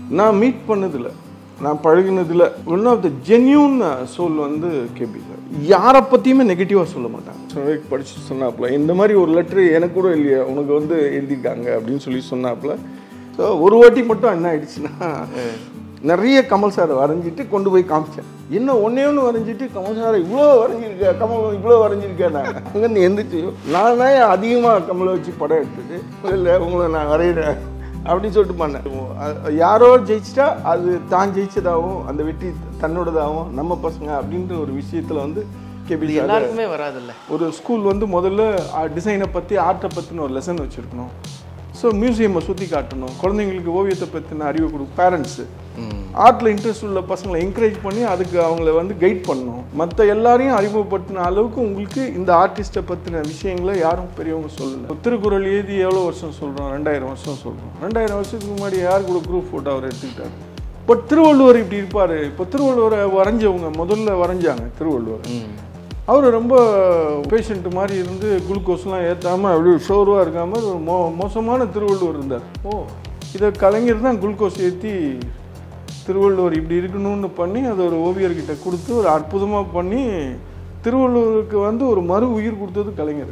நான் மீட் பண்ணதில்ல நான் பழகினதில் one of the genuine soul வந்து கேபி சார் யாரை பற்றியுமே நெகட்டிவாக சொல்ல மாட்டாங்க சொன்னதுக்கு படிச்சு சொன்னாப்புல இந்த மாதிரி ஒரு லெட்ரு எனக்கு கூட இல்லையா உனக்கு வந்து எழுதியிருக்காங்க அப்படின்னு சொல்லி சொன்னாப்புல ஸோ ஒரு வாட்டி மட்டும் என்ன ஆயிடுச்சுன்னா நிறைய கமல் சாரை வரைஞ்சிட்டு கொண்டு போய் காமிச்சேன் என்ன ஒன்னே ஒன்று வரைஞ்சிட்டு கமல் சாரை இவ்வளோ வரைஞ்சிருக்க கமல் இவ்வளோ வரைஞ்சிருக்கேன் நான் அங்கேருந்து எந்திரிச்சு நான் தான் அதிகமாக கமலை வச்சு படம் எடுத்துட்டு இல்லை உங்களை நான் வரைகிறேன் அப்படின்னு சொல்லிட்டு பண்ணேன் அ- யாரோ ஜெயிச்சிட்டா அது தான் ஜெயிச்சதாகவும் அந்த வெற்றி தன்னோடதாகவும் நம்ம பசங்க அப்படின்ற ஒரு விஷயத்துல வந்து கேபி சார் எல்லாருக்குமே வராதுல்ல ஒரு ஸ்கூல் வந்து முதல்ல டிசைனை பற்றி ஆர்ட்டை பற்றின ஒரு லெசன் வச்சுருக்கணும் ஸோ மியூசியமை சுற்றி காட்டணும் குழந்தைங்களுக்கு ஓவியத்தை பற்றின அறிவு கொடுக்கும் பேரண்ட்ஸு ஆர்ட்டில் இன்ட்ரெஸ்ட் உள்ள பசங்களை என்கரேஜ் பண்ணி அதுக்கு அவங்கள வந்து கைட் பண்ணணும் மற்ற எல்லாரையும் அறிமுகப்படுத்தின அளவுக்கு உங்களுக்கு இந்த ஆர்டிஸ்ட்டை பற்றின விஷயங்களை யாரும் பெரியவங்க சொல்லல திருக்குறள் எழுதி எவ்வளோ வருஷம் சொல்கிறோம் ரெண்டாயிரம் வருஷம் சொல்கிறோம் ரெண்டாயிரம் வருஷத்துக்கு முன்னாடி யார் கூட குரூப் ஃபோட்டோ அவர் எடுத்துக்கிட்டாரு பட் திருவள்ளுவர் இப்படி இருப்பார் இப்போ திருவள்ளுவரை வரைஞ்சவங்க முதல்ல வரைஞ்சாங்க திருவள்ளுவர் அவர் ரொம்ப பேஷண்ட் மாதிரி இருந்து குளுக்கோஸ்லாம் ஏற்றாமல் அப்படியே ஷோர்வாக இருக்காமல் ஒரு மோ மோசமான திருவள்ளுவர் இருந்தார் ஓ இதை கலைஞர் தான் குளுக்கோஸ் ஏற்றி திருவள்ளுவர் இப்படி இருக்கணும்னு பண்ணி அதை ஒரு ஓவியர்கிட்ட கொடுத்து ஒரு அற்புதமாக பண்ணி திருவள்ளுவருக்கு வந்து ஒரு மறு உயிர் கொடுத்தது கலைஞர்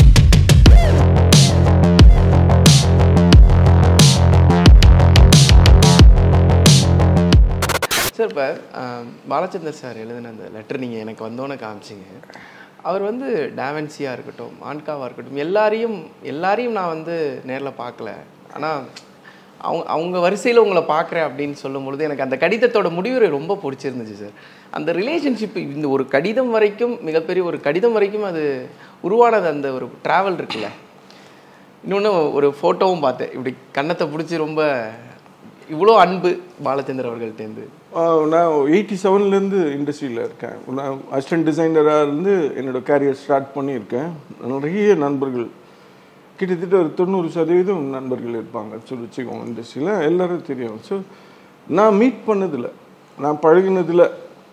சார் இப்போ பாலச்சந்தர் சார் எழுதின அந்த லெட்டர் நீங்கள் எனக்கு வந்தோன்னே காமிச்சிங்க அவர் வந்து டாவன்சியாக இருக்கட்டும் மான்காவாக இருக்கட்டும் எல்லாரையும் எல்லாரையும் நான் வந்து நேரில் பார்க்கல ஆனால் அவங்க அவங்க வரிசையில் உங்களை பார்க்குறேன் அப்படின்னு சொல்லும் பொழுது எனக்கு அந்த கடிதத்தோட முடிவுரை ரொம்ப பிடிச்சிருந்துச்சு சார் அந்த ரிலேஷன்ஷிப் இந்த ஒரு கடிதம் வரைக்கும் மிகப்பெரிய ஒரு கடிதம் வரைக்கும் அது உருவானது அந்த ஒரு ட்ராவல் இருக்குல்ல இன்னொன்று ஒரு ஃபோட்டோவும் பார்த்தேன் இப்படி கன்னத்தை பிடிச்சி ரொம்ப இவ்வளோ அன்பு பாலச்சந்தர் அவர்கள்ட்டேருந்து ஆஹ் நான் எயிட்டி செவன்லேருந்து இண்டஸ்ட்ரியில் இருக்கேன் நான் அசிஸ்டன்ட் டிசைனராக இருந்து என்னோட கேரியர் ஸ்டார்ட் பண்ணியிருக்கேன் நிறைய நண்பர்கள் கிட்டத்தட்ட ஒரு தொண்ணூறு சதவீதம் நண்பர்கள் இருப்பாங்க சொல்லி வச்சுக்கோங்க இண்டஸ்ட்ரியில் எல்லாரும் தெரியும் ஸோ நான் மீட் பண்ணதில்ல நான் பழகினதில்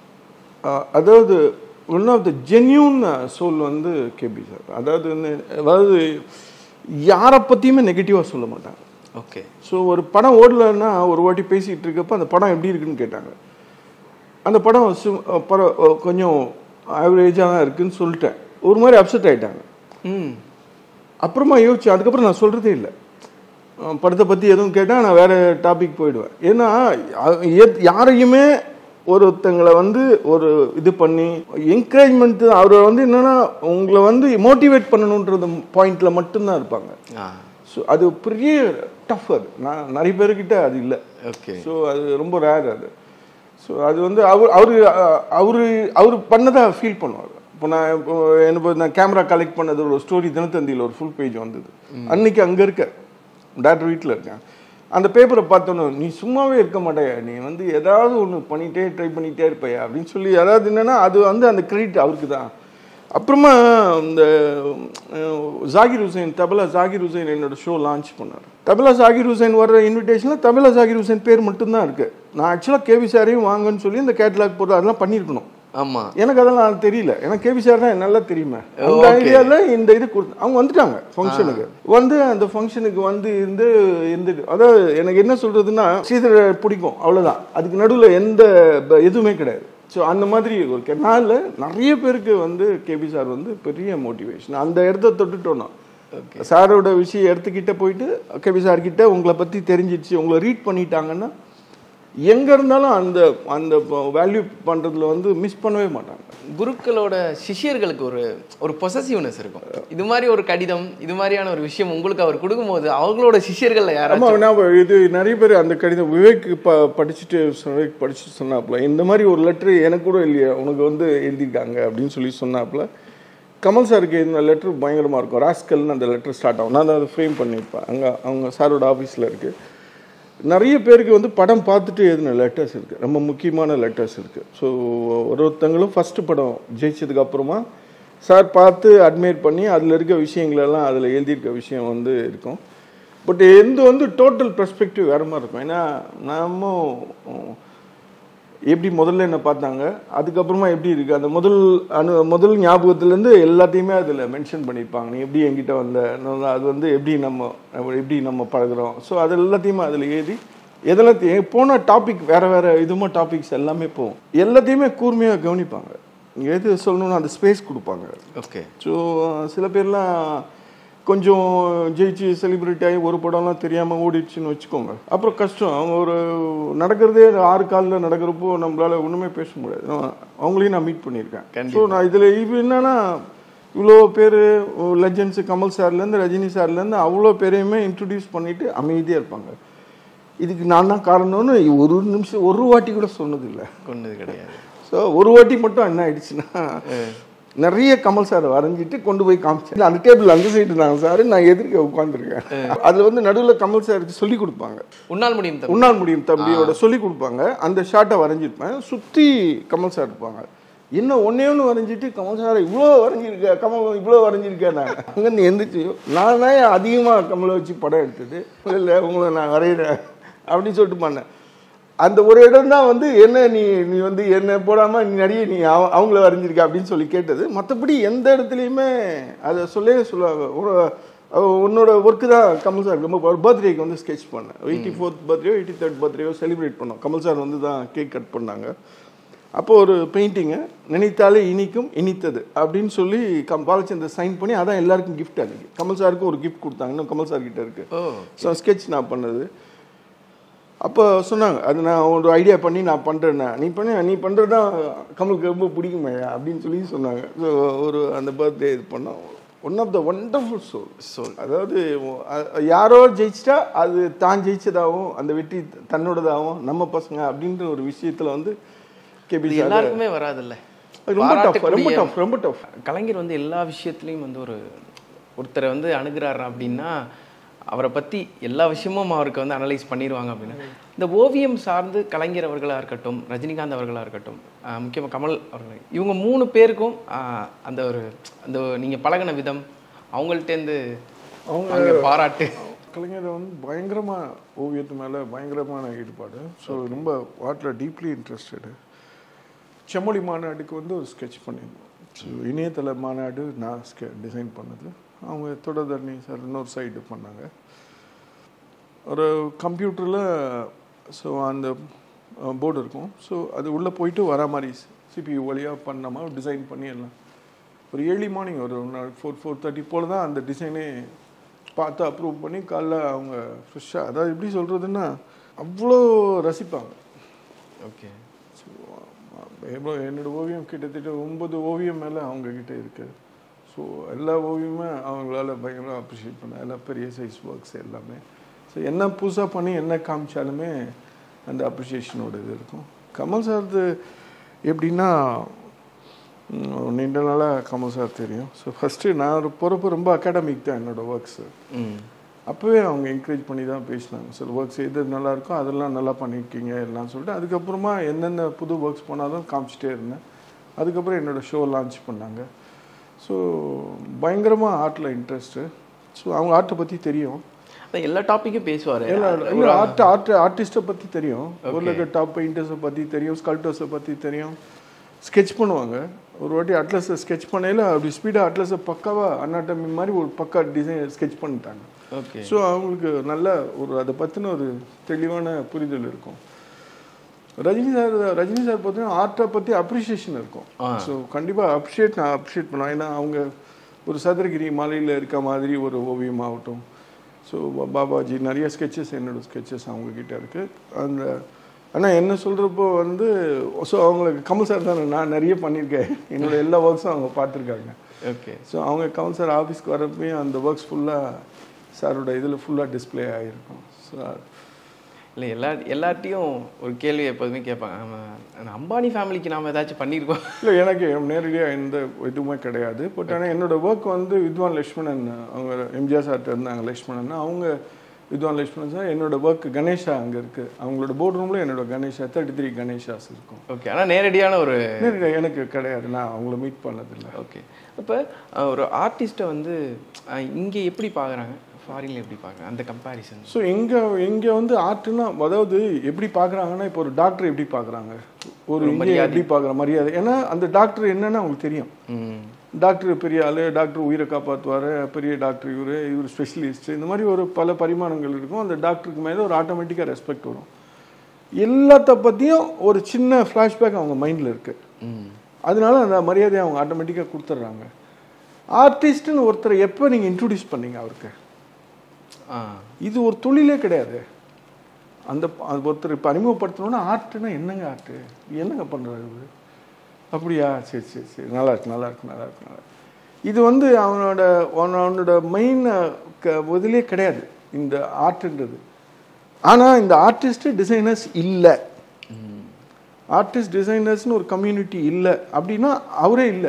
ஆஹ் அதாவது one of the genuine soul வந்து கேபி சார் அதாவது வந்து அதாவது யாரை பற்றியுமே நெகட்டிவாக சொல்ல மாட்டாங்க ஓகே ஸோ ஒரு படம் ஓடலைன்னா ஒரு வாட்டி பேசிகிட்டு இருக்கப்ப அந்த படம் எப்படி இருக்குன்னு கேட்டாங்க அந்த படம் சு- பர கொஞ்சம் ஆவரேஜாக தான் இருக்குன்னு சொல்லிட்டேன் ஒரு மாதிரி அப்செட் ஆயிட்டாங்க ம் அப்புறமா யோசிச்சு அதுக்கப்புறம் நான் சொல்கிறதே இல்லை அஹ் படத்தை பற்றி எதுவும் கேட்டால் நான் வேறு டாபிக் போயிடுவேன் ஏன்னா அ- எத்- யாரையுமே ஒருத்தங்களை வந்து ஒரு இது பண்ணி என்கரேஜ்மெண்ட் அவர் வந்து என்னன்னா உங்களை வந்து மோட்டிவேட் பண்ணணுன்றது பாயிண்ட்ல மட்டும்தான் இருப்பாங்க ஆ ஸோ அது பெரிய டஃப் அது நான் நிறைய பேர்கிட்ட அது இல்லை ஓகே ஸோ அது ரொம்ப ரேர் அது ஸோ அது வந்து அவர் அவர் அவர் அவர் பண்ணதை ஃபீல் பண்ணுவார் இப்போ நான் இப்போ எனக்கு நான் கேமரா கலெக்ட் பண்ணது ஒரு ஸ்டோரி தினத்தந்தியில் ஒரு ஃபுல் பேஜ் வந்தது அன்னைக்கு அங்கே இருக்க டேரக்டர் வீட்டில் இருக்கேன் அந்த பேப்பரை பார்த்தோன்னு நீ சும்மாவே இருக்க மாட்டேயா நீ வந்து ஏதாவது ஒன்று பண்ணிட்டே ட்ரை பண்ணிட்டே இருப்பையா அப்படின்னு சொல்லி அதாவது என்னன்னா அது வந்து அந்த கிரெடிட் அவருக்கு தான் அப்புறமா இந்த அஹ், ஜாகிர் ஹுசைன் தபலா ஜாகிர் ஹுசைன் என்னோட ஷோ லான்ச் பண்ணார் தபலா ஜாகிர் ஹுசைன் வர்ற இன்விடேஷனில் தபலா ஜாகிர் ஹுசைன் பேர் மட்டும்தான் இருக்கு நான் ஆக்சுவலாக கேவி சாரையும் வாங்கன்னு சொல்லி இந்த கேட்லாக் போட்டு அதெல்லாம் பண்ணியிருக்கணும் ஆமாம் எனக்கு அதெல்லாம் தெரியல எனக்கு கேவி சார் தான் நல்லா தெரியுமே அந்த Okay. ஐடியாவில் இந்த இது கொடுத்து அவங்க வந்துட்டாங்க ஃபங்க்ஷனுக்கு வந்து அந்த ஃபங்க்ஷனுக்கு வந்து இருந்து இருந்து அதாவது எனக்கு என்ன சொல்றதுன்னா ஸ்ரீதர பிடிக்கும் அவ்வளவுதான் அதுக்கு நடுவில் எந்த ப- எதுவுமே கிடையாது ஸோ அந்த மாதிரி ஒரு கே- நான் இல்ல, நிறைய பேருக்கு வந்து கேபி சார் வந்து பெரிய மோட்டிவேஷன் அந்த இடத்த தொட்டுட்டோம் சாரோட விஷயம் எடுத்துக்கிட்ட போயிட்டு கேபி சார் கிட்ட உங்களை பத்தி தெரிஞ்சிடுச்சு உங்களை ரீட் பண்ணிட்டாங்கன்னா எங்க இருந்தாலும் அந்த அந்த வேல்யூ பண்றதுல வந்து மிஸ் பண்ணவே மாட்டாங்க குருக்களோட சிஷ்யர்களுக்கு ஒரு ஒரு பொசசிவ்னஸ் இருக்கும் இது மாதிரி ஒரு கடிதம் இது மாதிரியான ஒரு விஷயம் உங்களுக்கு அவர் கொடுக்கும்போது அவங்களோட சிஷ்யர்கள்ல ஆமா யாராச்சும் நான் இது நிறைய பேர் அந்த கடிதம் விவேக் ப படிச்சுட்டு விவேக் படிச்சுட்டு சொன்னாப்புல இந்த மாதிரி ஒரு லெட்டர் எனக்கு கூட இல்லையா உனக்கு வந்து எழுதியிருக்காங்க அப்படின்னு சொல்லி சொன்னாப்புல கமல் சாருக்கு இந்த லெட்டர் பயங்கரமா இருக்கும் ராஸ்கல்னு அந்த லெட்டர் ஸ்டார்ட் ஆகும் நான் அதை ஃப்ரேம் பண்ணியிருப்பேன் அங்கே அவங்க சாரோட ஆஃபீஸில் இருக்கு நிறைய பேருக்கு வந்து படம் பார்த்துட்டு எழுதின லெட்டர்ஸ் இருக்கு ரொம்ப முக்கியமான லெட்டர்ஸ் இருக்கு ஸோ ஒரு ஒருத்தங்களும் ஃபர்ஸ்ட் படம் ஜெயிச்சதுக்கு அப்புறமா சார் பார்த்து அட்மையர் பண்ணி அதில் இருக்க விஷயங்கள் எல்லாம் அதில் எழுதியிருக்க விஷயம் வந்து இருக்கும் பட் எந்த வந்து டோட்டல் பெர்ஸ்பெக்டிவ் வேற மாதிரி இருக்கும் ஏன்னா நாம உம், எப்படி முதல்ல என்ன பார்த்தாங்க அதுக்கப்புறமா எப்படி இருக்கு அந்த முதல் அனு முதல் ஞாபகத்துலேருந்து எல்லாத்தையுமே அதில் மென்ஷன் பண்ணியிருப்பாங்க நீ எப்படி என்கிட்ட வந்த நான் அது வந்து எப்படி நம்ம எப்படி நம்ம பழகுறோம் ஸோ அது எல்லாத்தையுமே அதில் எழுதி எதெல்லாம் தே- போன டாபிக் வேற வேற இதுமா டாபிக்ஸ் எல்லாமே போகும் எல்லாத்தையுமே கூர்மையாக கவனிப்பாங்க எது சொல்லணும்னா அந்த ஸ்பேஸ் கொடுப்பாங்க ஓகே ஸோ சில பேர்லாம் கொஞ்சம் ஜெயிச்சு செலிபிரிட்டி ஆகி ஒரு படம்லாம் தெரியாமல் ஓடிடுச்சுன்னு வச்சுக்கோங்க அப்புறம் கஷ்டம் ஒரு நடக்கிறதே ஆறு காலில் நடக்கிறப்போ நம்மளால ஒன்றுமே பேச முடியாது நான் அவங்களையும் நான் மீட் பண்ணியிருக்கேன் ஸோ நான் இதில் இப்போ என்னன்னா இவ்வளோ பேர் லெஜண்ட்ஸ் கமல் சார்லேருந்து ரஜினி சார்லேருந்து அவ்வளோ பேரையுமே இன்ட்ரடியூஸ் பண்ணிட்டு அமைதியாக இருப்பாங்க இதுக்கு நான் தான் காரணம்னு ஒரு நிமிஷம் ஒரு வாட்டி கூட சொன்னதில்லை கொண்டது கிடையாது ஸோ ஒரு வாட்டி மட்டும் என்ன ஆயிடுச்சுன்னா நிறைய கமல் சார் வரைஞ்சிட்டு கொண்டு போய் காமிச்சேன் அந்த டேபிள் அந்த சைடு நாங்கள் சார் நான் எதிர்க்க உட்காந்துருக்கேன் அதில் வந்து நடுவில் கமல் சாருக்கு சொல்லி கொடுப்பாங்க உன்னால் முடியும் தம்பி உன்னால் முடியும் தம்பியோட சொல்லி கொடுப்பாங்க அந்த ஷார்ட்டை வரைஞ்சிருப்பேன் சுற்றி கமல் சார் இருப்பாங்க என்ன ஒன்னே ஒன்று வரைஞ்சிட்டு கமல் சார் இவ்வளோ வரைஞ்சிருக்க கமல் இவ்வளோ வரைஞ்சிருக்கேன் நான் அங்கேருந்து எந்திரிச்சு நான் தான் அதிகமாக கமலை வச்சு படம் எடுத்தது இல்லை உங்களை நான் வரைகிறேன் அப்படின்னு சொல்லிட்டு பண்ணேன் அந்த ஒரு இடம் தான் வந்து என்ன நீ நீ வந்து என்ன போடாமல் நீ நிறைய நீ அவ- அவங்கள வரைஞ்சிருக்க அப்படின்னு சொல்லி கேட்டது மற்றபடி எந்த இடத்துலையுமே அதை சொல்லவே சொல்லுவாங்க ஒரு அவ- உன்னோட ஒர்க்கு தான் கமல் சார் ரொம்ப பர்த்டேக்கு வந்து ஸ்கெச் பண்ணேன் எயிட்டி ஃபோர்த் பர்த்டேயோ எயிட்டி தேர்ட் பர்த்டேயோ செலிப்ரேட் பண்ணோம் கமல் சார் வந்து தான் கேக் கட் பண்ணாங்க அப்போ ஒரு பெயிண்டிங்கை நினைத்தாலே இனிக்கும் இனித்தது அப்படின்னு சொல்லி கம் பாலச்சந்தர் சைன் பண்ணி அதான் எல்லாருக்கும் gift அன்னைக்கு கமல் சாருக்கு ஒரு gift கொடுத்தாங்க இன்னும் கமல் சார் கிட்ட இருக்கு ஓ ஸோ ஸ்கெட்ச் நான் பண்ணது அப்போ சொன்னாங்க அது நான் ஒரு ஐடியா பண்ணி நான் பண்ணுறேன்னா நீ பண்ண நீ பண்ணுறது தான் கமலுக்கு ரொம்ப பிடிக்குமே அப்படின்னு சொல்லி சொன்னாங்க ஸோ ஒரு அந்த பர்த்டே இது பண்ணோம் one of the wonderful soul soul அதாவது அ- யாரோ ஜெயிச்சிட்டா அது தான் ஜெயிச்சதாகவும் அந்த வெற்றி தன்னோடதாகவும் நம்ம பசங்க அப்படின்ற ஒரு விஷயத்தில் வந்து கேபி இது எல்லாருக்குமே வராதுல்ல ரொம்ப டஃப் ரொம்ப பாராட்டக்கூடிய- டஃப் ரொம்ப டஃப் கலைஞர் வந்து எல்லா விஷயத்துலையும் வந்து ஒரு ஒருத்தரை வந்து அணுகிறாரு அப்படின்னா அவரை பற்றி எல்லா விஷயமும் அவருக்கு வந்து அனலைஸ் பண்ணிடுவாங்க அப்படின்னா இந்த ஓவியம் சார்ந்து கலைஞர் அவர்களாக இருக்கட்டும் ரஜினிகாந்த் அவர்களாக இருக்கட்டும் முக்கியமாக கமல் அவர்கள் இவங்க மூணு பேருக்கும் ஆஹ், அந்த ஒரு அந்த நீங்கள் பழகின விதம் அவங்கள்ட்டேருந்து அவங்க பாராட்டு கலைஞர் வந்து பயங்கரமாக ஓவியத்து மேலே பயங்கரமான ஈடுபாடு ஸோ ரொம்ப வாட்டில் டீப்லி இன்ட்ரெஸ்டடு செம்மொழி மாநாடுக்கு வந்து ஒரு ஸ்கெட்ச் பண்ணியிருந்தோம் ஸோ இணையதள மாநாடு நான் ஸ்கெ டிசைன் பண்ணது அவங்க தொடர்தரணி சார் இன்னொரு சைடு பண்ணாங்க ஒரு கம்ப்யூட்டரில் ஸோ அந்த போர்டு இருக்கும் ஸோ அது உள்ளே போயிட்டு வர மாதிரி சிபியூ வழியாக பண்ண மாதிரி டிசைன் பண்ணி எல்லாம் ஒரு ஏர்லி மார்னிங் ஒரு ஃபோர் ஃபோர் தேர்ட்டி போல் தான் அந்த டிசைனே பார்த்து அப்ரூவ் பண்ணி காலைல அவங்க ஃப்ரெஷ்ஷாக அதாவது எப்படி சொல்கிறதுன்னா அவ்வளோ ரசிப்பாங்க ஓகே ஸோ எவ்வளோ என்னோட ஓவியம் கிட்டத்தட்ட ஒன்பது ஓவியம் மேலே அவங்க கிட்ட இருக்கு ஸோ எல்லா ஓவியமே அவங்களால பயங்கரமாக அப்ரிஷியேட் பண்ண எல்லாம் பெரிய சைஸ் ஒர்க்ஸ் எல்லாமே ஸோ என்ன புதுசாக பண்ணி என்ன காமிச்சாலுமே அந்த அப்ரிஷியேஷனோட இது இருக்கும் கமல் சார்து எப்படின்னா ம், நீண்ட நாளாக கமல் சார் தெரியும் ஸோ ஃபஸ்ட்டு நான் போகிறப்ப ரொம்ப அகாடமிக் தான் என்னோடய ஒர்க்ஸு ம் அப்போவே அவங்க என்கரேஜ் பண்ணி தான் பேசினாங்க சில ஒர்க்ஸ் எது நல்லா இருக்கோ அதெல்லாம் நல்லா பண்ணியிருக்கீங்க எல்லாம் சொல்லிட்டு அதுக்கப்புறமா எந்தெந்த புது ஒர்க்ஸ் போனாலும் காமிச்சிட்டே இருந்தேன் அதுக்கப்புறம் என்னோடய ஷோ லான்ச் பண்ணாங்க ஸோ பயங்கரமாக ஆர்ட்டில் இன்ட்ரெஸ்ட்டு ஸோ அவங்க ஆர்ட்டை பற்றி தெரியும் அதான் எல்லா டாப்பிக்கும் பேசுவார் இல்லை ஆர்ட் ஆர்ட் ஆர்டிஸ்ட்டை பற்றி தெரியும் ஒரு டாப் பெயிண்டர்ஸை பற்றி தெரியும் ஸ்கல்ப்டர்ஸை பற்றி தெரியும் ஸ்கெட்ச் பண்ணுவாங்க ஒரு வாட்டி அட்லஸை ஸ்கெட்ச் பண்ணையில் அப்படி ஸ்பீடாக அட்லஸை பக்காவாக அன்னாட்டமி மாதிரி ஒரு பக்கா டிசைன் ஸ்கெட்ச் பண்ணிட்டாங்க ஓகே ஸோ அவங்களுக்கு நல்ல ஒரு அதை பற்றின ஒரு தெளிவான புரிதல் இருக்கும் ரஜினி சார் ரஜினி சார் பார்த்தீங்கன்னா ஆர்ட்டை பற்றி அப்ரிஷியேஷன் இருக்கும் ஆ. ஸோ கண்டிப்பாக அப்ரிஷியேட் நான் அப்ரிஷியேட் பண்ணுவேன் ஏன்னா அவங்க ஒரு சதுரகிரி மலையில் இருக்க மாதிரி ஒரு ஓவியமாகட்டும் ஸோ பாபாஜி நிறைய ஸ்கெச்சஸ் என்னோட ஸ்கெச்சஸ் அவங்க கிட்ட இருக்குது அந்த ஆனால் என்ன சொல்கிறப்போ வந்து ஸோ அவங்களுக்கு கமல் சார் தான் நான் நிறைய பண்ணியிருக்கேன் என்னோட எல்லா ஒர்க்ஸும் அவங்க பார்த்துருக்காங்க ஓகே ஸோ அவங்க கமல் சார் ஆஃபீஸ்க்கு வரப்பையும் அந்த ஒர்க்ஸ் ஃபுல்லாக சாரோட இதில் ஃபுல்லாக டிஸ்ப்ளே ஆகிருக்கும் ஸோ இல்லை எல்லா எல்லார்ட்டையும் ஒரு கேள்வி எப்போதுமே கேட்பாங்க ஆமா, அந்த அம்பானி ஃபேமிலிக்கு நாம ஏதாச்சும் பண்ணியிருக்கோம் இல்லை எனக்கு நேரடியாக எந்த இதுவுமே கிடையாது பட் ஆனால் என்னோட ஒர்க் வந்து வித்வான் லக்ஷ்மணன் அவங்க எம்ஜிஆர் சார்ட்ட இருந்தாங்க லக்ஷ்மணன் அவங்க வித்வான் லக்ஷ்மணன் சார் என்னோட ஒர்க் கணேஷா அங்கே இருக்குது அவங்களோட போர்ட் ரூமில் என்னோட கணேஷா தேர்ட்டி த்ரீ கணேஷாஸ் இருக்கும் ஓகே ஆனால் நேரடியான ஒரு நேரடியாக எனக்கு கிடையாது நான் அவங்கள மீட் பண்ணதில்லை ஓகே இப்போ ஒரு ஆர்டிஸ்ட்டை வந்து இங்கே எப்படி பார்க்குறாங்க ஃபாரின்ல எப்படி பார்க்குறாங்க அந்த கம்பேரிசன் ஸோ இங்கே இங்கே வந்து ஆர்ட்னா அதாவது எப்படி பார்க்குறாங்கன்னா இப்போ ஒரு டாக்டர் எப்படி பார்க்குறாங்க ஒரு இங்கே எப்படி பார்க்குற மரியாதை ஏன்னா அந்த டாக்டர் என்னன்னு அவங்களுக்கு தெரியும் ம் டாக்டர் பெரிய ஆள் டாக்டர் உயிரை காப்பாற்றுவார் பெரிய டாக்டர் இவர் இவர் ஸ்பெஷலிஸ்ட் இந்த மாதிரி ஒரு பல பரிமாணங்கள் இருக்கும் அந்த டாக்டருக்கு மேலே ஒரு ஆட்டோமேட்டிக்காக ரெஸ்பெக்ட் வரும் எல்லாத்த பற்றியும் ஒரு சின்ன ஃப்ளாஷ்பேக் அவங்க மைண்டில் இருக்குது ம் அதனால அந்த மரியாதையை அவங்க ஆட்டோமேட்டிக்காக கொடுத்துட்றாங்க ஆர்டிஸ்ட்னு ஒருத்தரை எப்போ நீங்கள் இன்ட்ரடியூஸ் பண்ணீங்க அவருக்கு ஆ இது ஒரு தொழிலே கிடையாது அந்த ப- அது ஒருத்தர் இப்போ அறிமுகப்படுத்தணும்னா ஆர்ட்னா என்னங்க ஆர்ட்டு என்னங்க பண்ணுறாரு இவரு அப்படியா சரி சரி சரி நல்லா இருக்கு நல்லா இருக்கு நல்லா இருக்கு நல்லா இருக்கு. இது வந்து அவனோட அவன- அவனோட மெயின் க இதிலே கிடையாது இந்த ஆர்ட்ன்றது ஆனால் இந்த ஆர்டிஸ்ட் டிசைனர்ஸ் இல்லை ஆர்டிஸ்ட் டிசைனர்ஸ்னு ஒரு கம்யூனிட்டி இல்லை அப்படின்னா அவரே இல்லை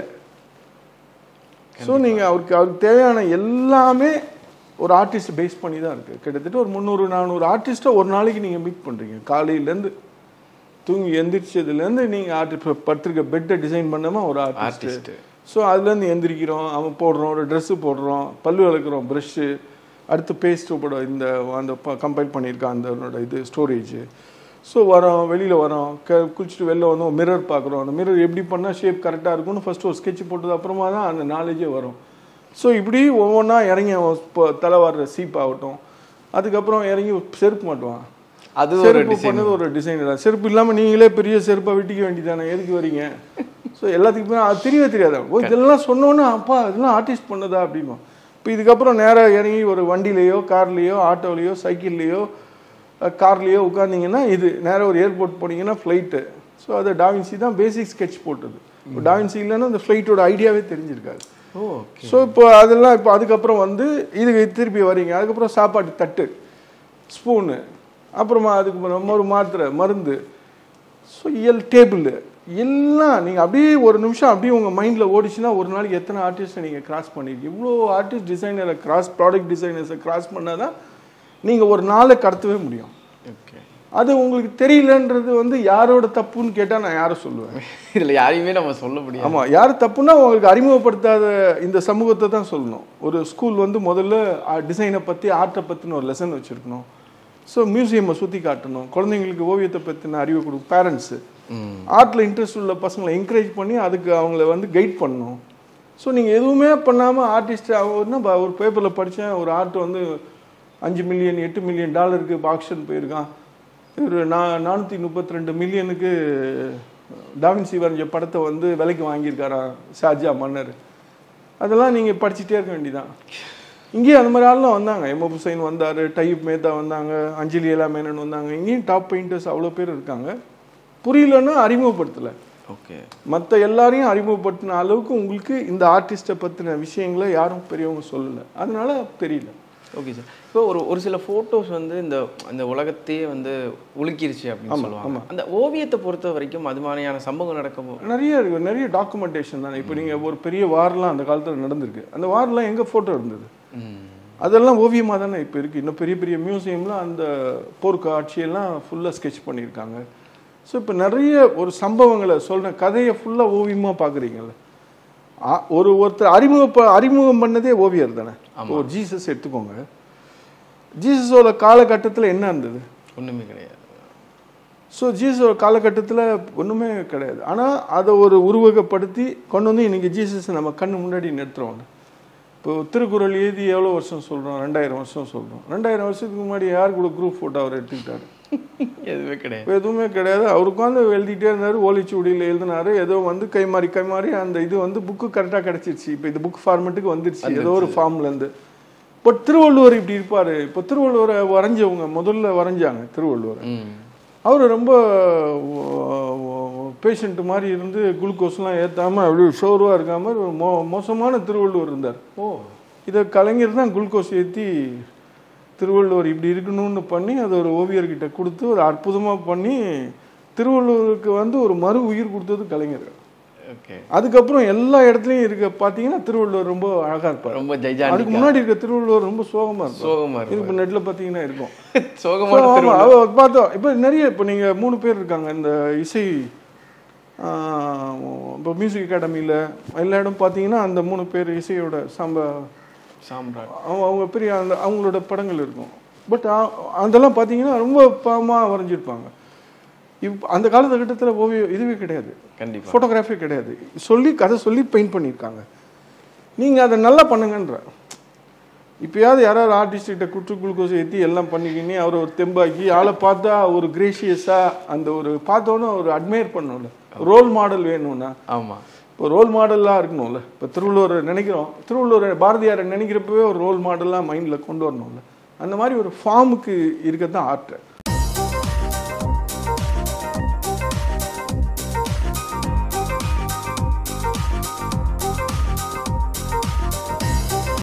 ஸோ நீங்கள் அவருக்கு அவருக்கு தேவையான எல்லாமே ஒரு ஆர்டிஸ்ட் பேஸ் பண்ணி தான் இருக்குது கிட்டத்தட்ட ஒரு முந்நூறு நானூறு ஆர்டிஸ்ட்டை ஒரு நாளைக்கு நீங்கள் மீட் பண்ணுறீங்க காலையிலேருந்து தூங்கி எந்திரிச்சதுலேருந்து நீங்கள் ஆர்டிஸ்ட் படுத்திருக்க பெட்டை டிசைன் பண்ணாம ஒரு ஆர்டிஸ்ட் Artist. ஸோ அதுலேருந்து எந்திரிக்கிறோம் அவன் போடுறோம் ஒரு ட்ரெஸ்ஸு போடுறோம் பல்லு விளக்குறோம் ப்ரஷ்ஷு அடுத்து பேஸ்ட் போட இந்த அந்த கம்பைல் பண்ணியிருக்கான் அந்த அவனோட இது ஸ்டோரேஜ் ஸோ வரோம் வெளியில் வரோம் க குளிச்சுட்டு வெளில வந்தோம் மிரர் பார்க்குறோம் அந்த மிரர் எப்படி பண்ணால் ஷேப் கரெக்டாக இருக்கும்னு ஃபஸ்ட்டு ஒரு ஸ்கெட்ச் போட்டது அப்புறமா தான் அந்த நாலேஜே வரும் ஸோ இப்படி ஒவ்வொன்றா இறங்கி அவன் இப்போ தலை வர்ற சீப் ஆகட்டும் அதுக்கப்புறம் இறங்கி செருப்பு மாட்டுவான் அது ஒரு செருப்பு டிசைன் பண்ணது ஒரு டிசைன் தான் செருப்பு இல்லாமல் நீங்களே பெரிய செருப்பை வெட்டிக்க வேண்டியதானே எதுக்கு வரீங்க ஸோ எல்லாத்துக்குமே அது தெரியவே தெரியாதா ஓ இதெல்லாம் சொன்னோன்னே அப்பா இதெல்லாம் ஆர்டிஸ்ட் பண்ணதா அப்படிமா இப்போ இதுக்கப்புறம் நேராக இறங்கி ஒரு வண்டிலேயோ கார்லேயோ ஆட்டோலேயோ சைக்கிள்லேயோ கார்லேயோ உட்காந்தீங்கன்னா இது நேராக ஒரு ஏர்போர்ட் போனீங்கன்னா ஃப்ளைட்டு ஸோ அது டாவின்சி தான் பேசிக் ஸ்கெட்ச் போட்டது இப்போ டாவின்சி இல்லைன்னா அந்த ஃப்ளைட்டோட ஐடியாவே தெரிஞ்சிருக்காது ஓ ஸோ இப்போ அதெல்லாம் இப்போ அதுக்கப்புறம் வந்து இதுக்கு திருப்பி வரீங்க அதுக்கப்புறம் சாப்பாட்டு தட்டு ஸ்பூனு அப்புறமா அதுக்கு அப்புறம் ஒரு மாத்திரை மருந்து ஸோ எல் டேபிள் எல்லாம் நீங்கள் அப்படியே ஒரு நிமிஷம் அப்படியே உங்கள் மைண்டில் ஓடிச்சுன்னா ஒரு நாளைக்கு எத்தனை ஆர்டிஸ்ட்டை நீங்கள் கிராஸ் பண்ணிருக்கீங்க இவ்வளோ ஆர்டிஸ்ட் டிசைனரை கிராஸ் ப்ராடக்ட் டிசைனர்ஸை கிராஸ் பண்ணால் தான் நீங்கள் ஒரு நாளை கடத்தவே முடியும் ஓகே அது உங்களுக்கு தெரியலன்றது வந்து யாரோட தப்புன்னு கேட்டால் நான் யாரை சொல்லுவேன் இதுல யாரையுமே நம்ம சொல்ல முடியாது ஆமாம் யார் தப்புன்னா உங்களுக்கு அறிமுகப்படுத்தாத இந்த சமூகத்தை தான் சொல்லணும் ஒரு ஸ்கூல் வந்து முதல்ல டிசைனை பற்றி ஆர்ட்டை பற்றின ஒரு லெசன் வச்சுருக்கணும் ஸோ மியூசியமை சுற்றி காட்டணும் குழந்தைங்களுக்கு ஓவியத்தை பற்றின அறிவு கொடுக்கும் பேரண்ட்ஸு ம் ஆர்ட்டில் இன்ட்ரெஸ்ட் உள்ள பசங்களை என்கரேஜ் பண்ணி அதுக்கு அவங்கள வந்து கைட் பண்ணணும் ஸோ நீங்கள் எதுவுமே பண்ணாமல் ஆர்டிஸ்ட் அவர்னா ப- ஒரு பேப்பரில் படித்தேன் ஒரு ஆர்ட் வந்து அஞ்சு மில்லியன் எட்டு மில்லியன் டாலருக்கு ஆக்ஷன் போயிருக்கான் ஒரு நா நானூற்றி முப்பத்தி ரெண்டு மில்லியனுக்கு டாவின்சி வரைஞ்ச படத்தை வந்து விலைக்கு வாங்கியிருக்காராம் ஷாஜா மன்னர் அதெல்லாம் நீங்கள் படிச்சுட்டே இருக்க வேண்டியதான் இங்கேயும் அந்த மாதிரி ஆள்லாம் வந்தாங்க எம் ஹுசைன் வந்தார் டைப் மேத்தா வந்தாங்க அஞ்சலி எலா மேனன் வந்தாங்க இங்கேயும் டாப் பெயிண்டர்ஸ் அவ்வளோ பேர் இருக்காங்க புரியலன்னா அறிமுகப்படுத்தலை ஓகே மற்ற எல்லாரையும் அறிமுகப்படுத்தின அளவுக்கு உங்களுக்கு இந்த ஆர்டிஸ்ட்டை பற்றின விஷயங்களை யாரும் பெரியவங்க சொல்லலை அதனால தெரியல ஓகே சார் இப்போ ஒரு ஒரு சில ஃபோட்டோஸ் வந்து இந்த இந்த உலகத்தையே வந்து உலுக்கிருச்சு அப்படின்னு சொல்லுவாங்க அந்த ஓவியத்தை பொறுத்த வரைக்கும் அது மாதிரியான சம்பவம் நடக்கும் நிறைய இருக்கு நிறைய டாக்குமெண்டேஷன் தானே இப்போ நீங்கள் ஒரு பெரிய வார்லாம் அந்த காலத்தில் நடந்திருக்கு அந்த வார்லாம் எங்கே ஃபோட்டோ இருந்தது ம் அதெல்லாம் ஓவியமாக தானே இப்போ இருக்குது இன்னும் பெரிய பெரிய மியூசியம்லாம் அந்த போர்க்கு ஆட்சியெல்லாம் ஃபுல்லாக ஸ்கெட்ச் பண்ணியிருக்காங்க ஸோ இப்போ நிறைய ஒரு சம்பவங்களை சொல்கிறேன் கதையை ஃபுல்லாக ஓவியமாக பார்க்குறீங்கல்ல ஒரு ஒருத்தர் அறிமுக அறிமுகம் பண்ணதே ஓவியர் தானே இப்போ ஒரு ஜீசஸ் எடுத்துக்கோங்க ஜீசஸோட காலகட்டத்தில் என்ன இருந்தது ஒண்ணுமே கிடையாது ஸோ ஜீசஸோட காலகட்டத்தில் ஒன்றுமே கிடையாது ஆனால் அதை ஒரு உருவகப்படுத்தி கொண்டு வந்து இன்னைக்கு ஜீசஸ் நம்ம கண்ணு முன்னாடி நிறுத்துறோம் இப்போ திருக்குறள் எழுதி எவ்வளோ வருஷம் சொல்கிறோம் ரெண்டாயிரம் வருஷம் சொல்கிறோம் ரெண்டாயிரம் வருஷத்துக்கு முன்னாடி யார் கூட குரூப் ஃபோட்டோ அவர் எடுத்துக்கிட்டாரு எதுவுமே கிடையாது இப்போ எதுவுமே கிடையாது அவர் உட்காந்து எழுதிட்டே இருந்தார் ஓலைச்சுவடியில் எழுதினாரு ஏதோ வந்து கை மாறி கை மாறி அந்த இது வந்து புக்கு கரெக்டாக கிடச்சிருச்சு இப்போ இது புக் ஃபார்மெட்டுக்கு வந்துருச்சு ஏதோ ஒரு ஃபார்ம்லேருந்து பட் திருவள்ளுவர் இப்படி இருப்பார் இப்போ திருவள்ளுவரை வரைஞ்சவங்க முதல்ல வரைஞ்சாங்க திருவள்ளுவர் ம் அவர் ரொம்ப பேஷண்ட் மாதிரி இருந்து குளுக்கோஸ்லாம் ஏற்றாமல் அப்படியே சோர்வாக இருக்காமல் ஒரு மோ மோசமான திருவள்ளுவர் இருந்தார் ஓ இதை கலைஞர் தான் குளுக்கோஸ் ஏற்றி திருவள்ளுவர் இப்படி இருக்கணும்னு பண்ணி அதை ஒரு ஓவியர்கிட்ட கொடுத்து ஒரு அற்புதமாக பண்ணி திருவள்ளுவருக்கு வந்து ஒரு மறு உயிர் கொடுத்தது கலைஞர் ஓகே அதுக்கப்புறம் எல்லா இடத்துலையும் இருக்க பார்த்தீங்கன்னா திருவள்ளுவர் ரொம்ப அழகாக இருப்பார் ரொம்ப அதுக்கு ஜெய்ஜாண்டி முன்னாடி இருக்க திருவள்ளுவர் ரொம்ப சோகமாக இருக்கும் சோகமா இது இப்போ நெட்டில் பார்த்தீங்கன்னா இருக்கும் இருக்கும் சோகமான So, ஆமா, திருவள்ளுவர் அவ பார்த்தோம் இப்போ நிறைய இப்போ நீங்கள் மூணு பேர் இருக்காங்க இந்த இசை ஆஹ், இப்போ மியூசிக் அகாடமியில் எல்லா இடம் பார்த்தீங்கன்னா அந்த மூணு பேர் இசையோட சம்ப சாம்ராட் அவங்க அவங்க பெரிய அந்த அவங்களோட படங்கள் இருக்கும் பட் அதெல்லாம் பார்த்தீங்கன்னா ரொம்ப பாவமாக வரைஞ்சிருப்பாங்க இப் அந்த காலகட்டத்தில் ஓவியம் இதுவே கிடையாது கண்டிப்பா ஃபோட்டோகிராஃபி கிடையாது சொல்லி கதை சொல்லி பெயிண்ட் பண்ணியிருக்காங்க நீங்கள் அதை நல்லா பண்ணுங்கன்ற இப்பயாவது யாராவது ஆர்டிஸ்ட்கிட்ட குற்று குளுக்கோஸ் ஏற்றி எல்லாம் பண்ணிக்கினே அவரை ஒரு தெம்பாக்கி ஆளை பார்த்தா ஒரு கிரேஷியஸாக அந்த ஒரு பார்த்தோன்னே ஒரு அட்மையர் பண்ணணும்ல ரோல் மாடல் வேணும்னா ஆமா இப்போ ரோல் மாடலாக இருக்கணும்ல இப்போ திருவள்ளுவர் நினைக்கிறோம் திருவள்ளுவர் பாரதியாரை நினைக்கிறப்பவே ஒரு ரோல் மாடலாக மைண்டில் கொண்டு வரணும்ல அந்த மாதிரி ஒரு ஃபார்முக்கு இருக்க தான் ஆர்ட்